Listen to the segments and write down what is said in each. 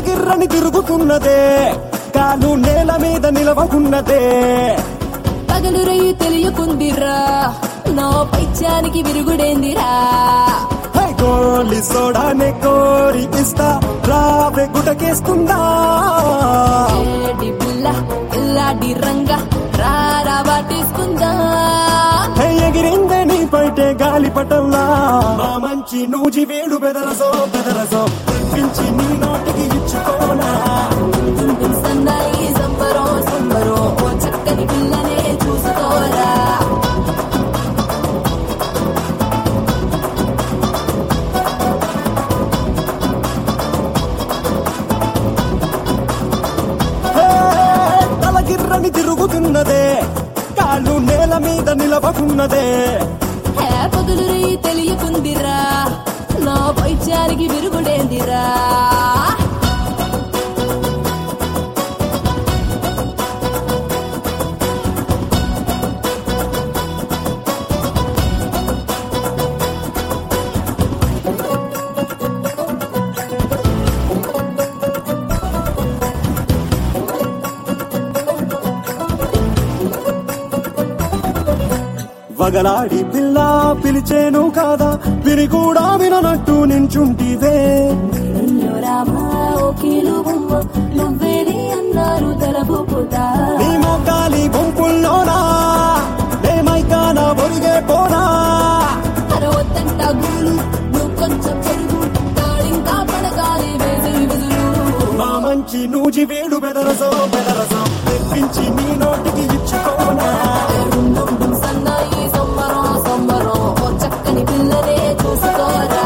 తలగిర్రని తిరుగుతున్నదే కాలు నేల మీద నిలవకున్నదే పగలు రయ్యి తెలియకుందిరా నా పైత్యానికి విరుగుడేందిరా హై గోలి సోడానే కోరి ఇస్తా రావే గుటకేస్తుందా ఏడి పిల్ల పిల్లాడి రంగ రారా వాటేసుకుందా హే ఎగిరిందే నీ పైటే గాలిపటంలా మా మంచి నూజి వేడు బెదరసో బెదరసో తెప్పించి నీ నోటికి ఇచ్చుకోనా దుందుం సన్నాయి సంబరం సంబరం ఓ చక్కని పిల్లనే చూసుకోరా హే, తలగిర్రని తిరుగుతున్నదే కాళ్ళు నేల మీద నిలవకున్నదే హే పగలు రయ్యి తెలియకుందిరా నా పైత్యానికి విరుగుడేందిరా వగలాడి పిల్ల పిలిచేను కాదా విని కూడా విననట్టు నించుంటివే అయ్యో రామా ఓ కీలు బొమ్మ నువ్వేది అన్నారు తలబోపుతా నీ మొగ్గాలి గుంపుల్లోనా మేమైకానా ఒరిగే పోనా అరవత్తంట గూలు నువ్వు కొంచెం చెరుగు తాళింకా పడగాలి వేసి విదులు మా మంచి నూజి వేడు బెదరసో బెదరసో తెప్పించి నీ నోటికి ఇచ్చుకోనా డుండుం సన్నాయి సొమ్మరం సొమ్మరం ఓ చక్కని పిల్లనే చూసుకోరా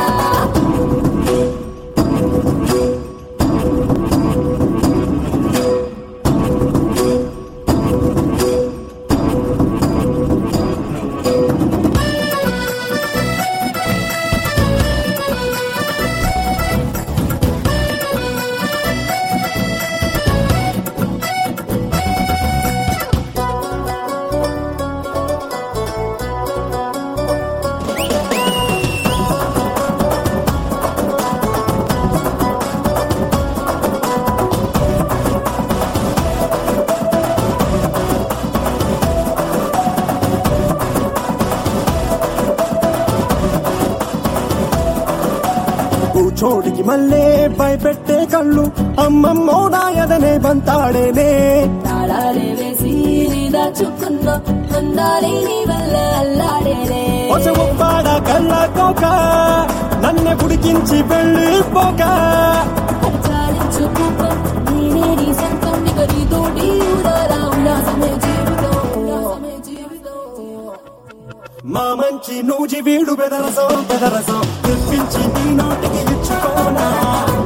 కూచోడికి మళ్ళీ భయపెట్టే కళ్ళు అమ్మమ్మో నాయదనే బంతాడేనే తాళాలే వేసి నీ దాచుకున్న అందాలే నీ వల్ల అల్లాడేలే ఒసముప్పాడ కళ్ళ కోక నన్నే పుడికించి వెళ్ళిపోక చాలించు కోపం నేనే నీ సొంతం ఇక నీతోటి ఊరారా ఉల్లాసమే జీవితం ఉల్లాసమే జీవితం మా మంచి నూజి వీడు బెదరసో బెదరసో తెప్పించి నీ నోటికి ఇచ్చుకోనా